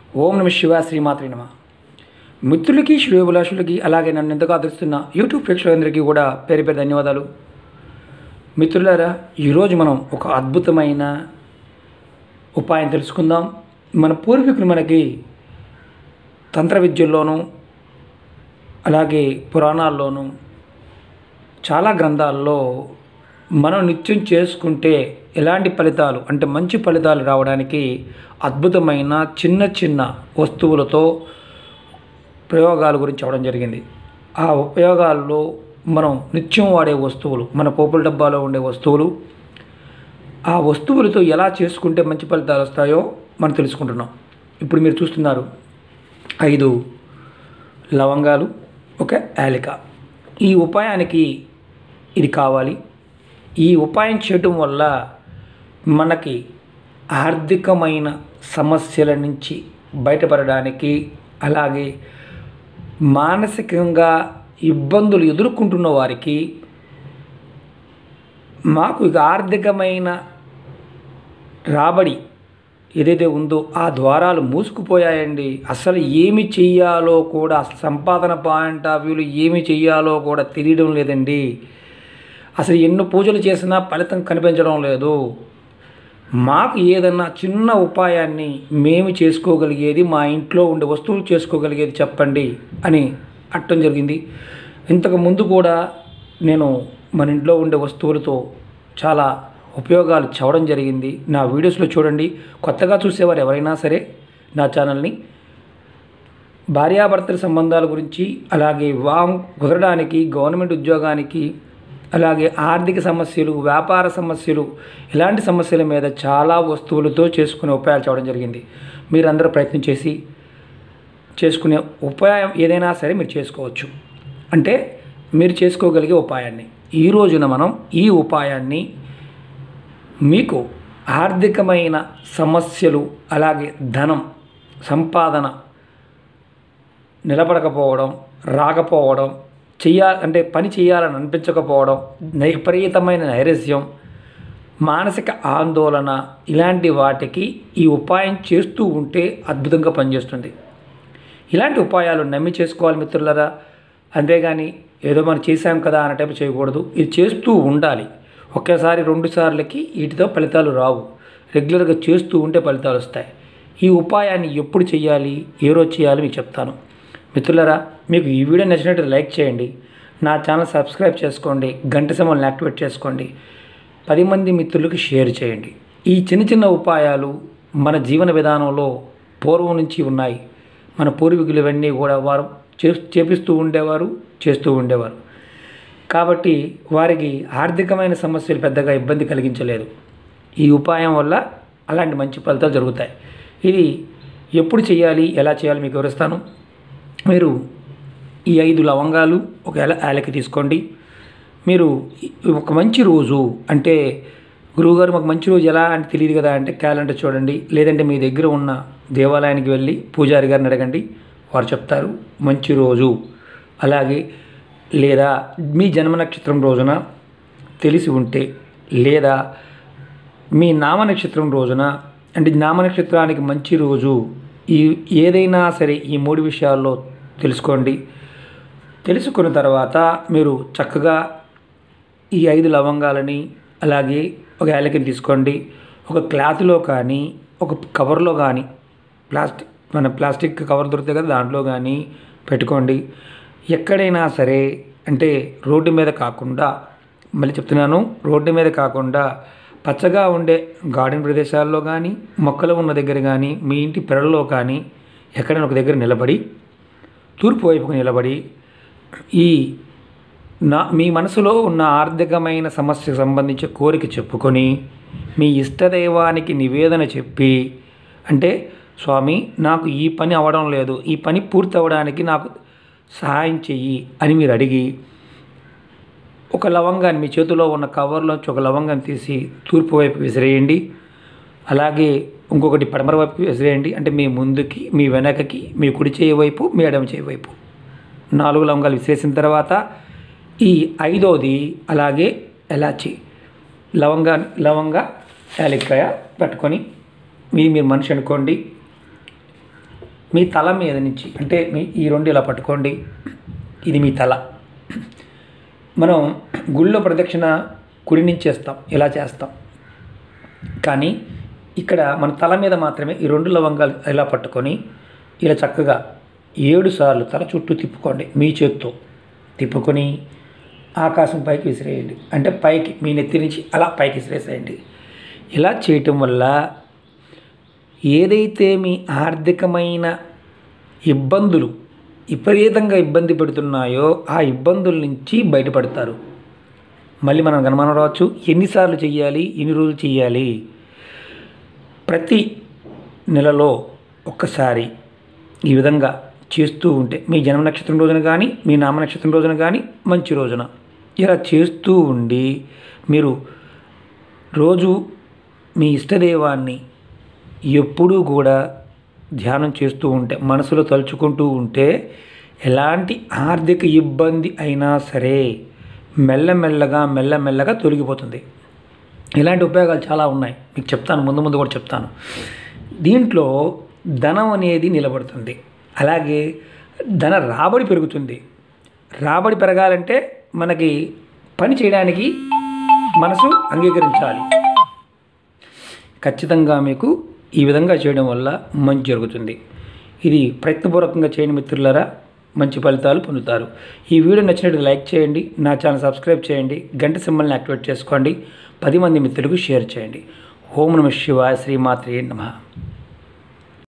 ఓం నమ శివ శ్రీమాత్రి నమ మిత్రులకి శ్రేయోభిలాషులకి అలాగే నన్ను ఎంతగా ఆదరిస్తున్న యూట్యూబ్ ప్రేక్షకులందరికీ కూడా పేరు పేరు ధన్యవాదాలు మిత్రులారా ఈరోజు మనం ఒక అద్భుతమైన ఉపాయం తెలుసుకుందాం మన పూర్వీకులు మనకి తంత్ర విద్యల్లోనూ అలాగే పురాణాల్లోనూ చాలా గ్రంథాల్లో మనం నిత్యం చేసుకుంటే ఎలాంటి ఫలితాలు అంటే మంచి ఫలితాలు రావడానికి అద్భుతమైన చిన్న చిన్న వస్తువులతో ప్రయోగాల గురించి అవడం జరిగింది ఆ ఉపయోగాల్లో మనం నిత్యం వాడే వస్తువులు మన పోపుల డబ్బాలో ఉండే వస్తువులు ఆ వస్తువులతో ఎలా చేసుకుంటే మంచి ఫలితాలు వస్తాయో మనం తెలుసుకుంటున్నాం ఇప్పుడు మీరు చూస్తున్నారు ఐదు లవంగాలు ఒక యాలిక ఈ ఉపాయానికి ఇది కావాలి ఈ ఉపాయం చేయటం వల్ల మనకి ఆర్థికమైన సమస్యల నుంచి బయటపడడానికి అలాగే మానసికంగా ఇబ్బందులు ఎదుర్కొంటున్న వారికి మాకు ఇక ఆర్థికమైన రాబడి ఏదైతే ఉందో ఆ ద్వారాలు మూసుకుపోయాయండి అసలు ఏమి చెయ్యాలో కూడా అసలు సంపాదన పాయింట్ ఆఫ్ వ్యూలో ఏమి చెయ్యాలో కూడా తెలియడం లేదండి అసలు ఎన్నో పూజలు చేసినా ఫలితం కనిపించడం లేదు మాకు ఏదన్నా చిన్న ఉపాయాన్ని మేము చేసుకోగలిగేది మా ఇంట్లో ఉండే వస్తువులు చేసుకోగలిగేది చెప్పండి అని అట్టం జరిగింది ఇంతకు ముందు కూడా నేను మన ఇంట్లో ఉండే వస్తువులతో చాలా ఉపయోగాలు చవడం జరిగింది నా వీడియోస్లో చూడండి కొత్తగా చూసేవారు ఎవరైనా సరే నా ఛానల్ని భార్యాభర్తల సంబంధాల గురించి అలాగే వివాహం కుదరడానికి గవర్నమెంట్ ఉద్యోగానికి అలాగే ఆర్థిక సమస్యలు వ్యాపార సమస్యలు ఇలాంటి సమస్యల మీద చాలా వస్తువులతో చేసుకునే ఉపాయాలు చేయడం జరిగింది మీరందరూ ప్రయత్నం చేసి చేసుకునే ఉపాయం ఏదైనా సరే మీరు చేసుకోవచ్చు అంటే మీరు చేసుకోగలిగే ఉపాయాన్ని ఈ రోజున మనం ఈ ఉపాయాన్ని మీకు ఆర్థికమైన సమస్యలు అలాగే ధనం సంపాదన నిలబడకపోవడం రాకపోవడం చెయ్యా అంటే పని చేయాలని అనిపించకపోవడం విపరీతమైన నైరస్యం మానసిక ఆందోళన ఇలాంటి వాటికి ఈ ఉపాయం చేస్తూ ఉంటే అద్భుతంగా పనిచేస్తుంది ఇలాంటి ఉపాయాలు నమ్మి చేసుకోవాలి మిత్రులరా అంతేగాని ఏదో మనం చేశాం కదా అన్న టైపు చేయకూడదు ఇది చేస్తూ ఉండాలి ఒకేసారి రెండు సార్లకి వీటితో ఫలితాలు రావు రెగ్యులర్గా చేస్తూ ఉంటే ఫలితాలు వస్తాయి ఈ ఉపాయాన్ని ఎప్పుడు చేయాలి ఏ రోజు చేయాలి మీకు చెప్తాను మిత్రులరా మీకు ఈ వీడియో నచ్చినట్టు లైక్ చేయండి నా ఛానల్ సబ్స్క్రైబ్ చేసుకోండి గంట సమయాన్ని యాక్టివేట్ చేసుకోండి పది మంది మిత్రులకు షేర్ చేయండి ఈ చిన్న చిన్న ఉపాయాలు మన జీవన విధానంలో పూర్వం నుంచి ఉన్నాయి మన పూర్వీకులు ఇవన్నీ కూడా వారు చే చేపిస్తూ ఉండేవారు చేస్తూ ఉండేవారు కాబట్టి వారికి ఆర్థికమైన సమస్యలు పెద్దగా ఇబ్బంది కలిగించలేదు ఈ ఉపాయం వల్ల అలాంటి మంచి ఫలితాలు జరుగుతాయి ఇది ఎప్పుడు చేయాలి ఎలా చేయాలి మీకు వివరిస్తాను మీరు ఈ ఐదు లవంగాలు ఒక ఏల యాలకి తీసుకోండి మీరు ఒక మంచి రోజు అంటే గురువుగారు మాకు మంచి రోజు ఎలా అంటే తెలియదు కదా అంటే క్యాలెండర్ చూడండి లేదంటే మీ దగ్గర ఉన్న దేవాలయానికి వెళ్ళి పూజారి గారిని అడగండి వారు చెప్తారు మంచి రోజు అలాగే లేదా మీ జన్మ నక్షత్రం రోజున తెలిసి ఉంటే లేదా మీ నామ నక్షత్రం రోజున అంటే నామ నక్షత్రానికి మంచి రోజు ఈ ఏదైనా సరే ఈ మూడు విషయాల్లో తెలుసుకోండి తెలుసుకున్న తర్వాత మీరు చక్కగా ఈ ఐదు లవంగాలని అలాగే ఒక యాలకిని తీసుకోండి ఒక క్లాత్లో కానీ ఒక కవర్లో కానీ ప్లాస్టిక్ మన ప్లాస్టిక్ కవర్ దొరుకుతాయి కదా దాంట్లో కానీ పెట్టుకోండి ఎక్కడైనా సరే అంటే రోడ్డు మీద కాకుండా మళ్ళీ చెప్తున్నాను రోడ్డు మీద కాకుండా పచ్చగా ఉండే గార్డెన్ ప్రదేశాల్లో కానీ మొక్కలు ఉన్న దగ్గర కానీ మీ ఇంటి పెరల్లో కానీ ఎక్కడైనా ఒక దగ్గర నిలబడి తూర్పు వైపుకు నిలబడి ఈ నా మీ మనసులో ఉన్న ఆర్థికమైన సమస్యకు సంబంధించి కోరిక చెప్పుకొని మీ ఇష్టదైవానికి నివేదన చెప్పి అంటే స్వామి నాకు ఈ పని అవ్వడం లేదు ఈ పని పూర్తి అవ్వడానికి నాకు సహాయం చెయ్యి అని మీరు అడిగి ఒక లవంగాన్ని మీ చేతిలో ఉన్న కవర్లోంచి ఒక లవంగాన్ని తీసి తూర్పు వైపు విసిరేయండి అలాగే ఇంకొకటి పడమర వైపు విసిరేయండి అంటే మీ ముందుకి మీ వెనకకి మీ కుడి చేయి వైపు మీ ఎడమ చేయి వైపు నాలుగు లవంగాలు విసిరేసిన తర్వాత ఈ ఐదోది అలాగే ఎలాచి లవంగా లవంగా యాలక్కాయ పట్టుకొని మీ మీరు మనిషి అనుకోండి మీ తల మీద నుంచి అంటే మీ ఈ రెండు ఇలా పట్టుకోండి ఇది మీ తల మనం గుళ్ళో ప్రదక్షిణ కుడి నుంచి చేస్తాం ఇలా చేస్తాం కానీ ఇక్కడ మన తల మీద మాత్రమే ఈ రెండు లవంగాలు ఇలా పట్టుకొని ఇలా చక్కగా ఏడు సార్లు తల చుట్టూ తిప్పుకోండి మీ చేత్తో తిప్పుకొని ఆకాశం పైకి విసిరేయండి అంటే పైకి మీ నెత్తి నుంచి అలా పైకి విసిరేసేయండి ఇలా చేయటం వల్ల ఏదైతే మీ ఆర్థికమైన ఇబ్బందులు విపరీతంగా ఇబ్బంది పెడుతున్నాయో ఆ ఇబ్బందుల నుంచి బయటపడతారు మళ్ళీ మనం గమనం రావచ్చు ఎన్నిసార్లు చేయాలి ఎన్ని రోజులు చేయాలి ప్రతి నెలలో ఒక్కసారి ఈ విధంగా చేస్తూ ఉంటే మీ జన్మ నక్షత్రం రోజున కానీ మీ నామ నక్షత్రం రోజున కానీ మంచి రోజున ఇలా చేస్తూ ఉండి మీరు రోజు మీ ఇష్టదైవాన్ని ఎప్పుడూ కూడా ధ్యానం చేస్తూ ఉంటే మనసులో తలుచుకుంటూ ఉంటే ఎలాంటి ఆర్థిక ఇబ్బంది అయినా సరే మెల్లమెల్లగా మెల్లమెల్లగా తొలగిపోతుంది ఇలాంటి ఉపయోగాలు చాలా ఉన్నాయి మీకు చెప్తాను ముందు ముందు కూడా చెప్తాను దీంట్లో ధనం అనేది నిలబడుతుంది అలాగే ధన రాబడి పెరుగుతుంది రాబడి పెరగాలంటే మనకి పని చేయడానికి మనసు అంగీకరించాలి ఖచ్చితంగా మీకు ఈ విధంగా చేయడం వల్ల మంచి జరుగుతుంది ఇది ప్రయత్నపూర్వకంగా చేయని మిత్రులారా మంచి ఫలితాలు పొందుతారు ఈ వీడియో నచ్చినట్టు లైక్ చేయండి నా ఛానల్ సబ్స్క్రైబ్ చేయండి గంట సింబల్ని యాక్టివేట్ చేసుకోండి పది మంది మిత్రులకు షేర్ చేయండి ఓం నమ శివాయ శ్రీమాత్రే నమ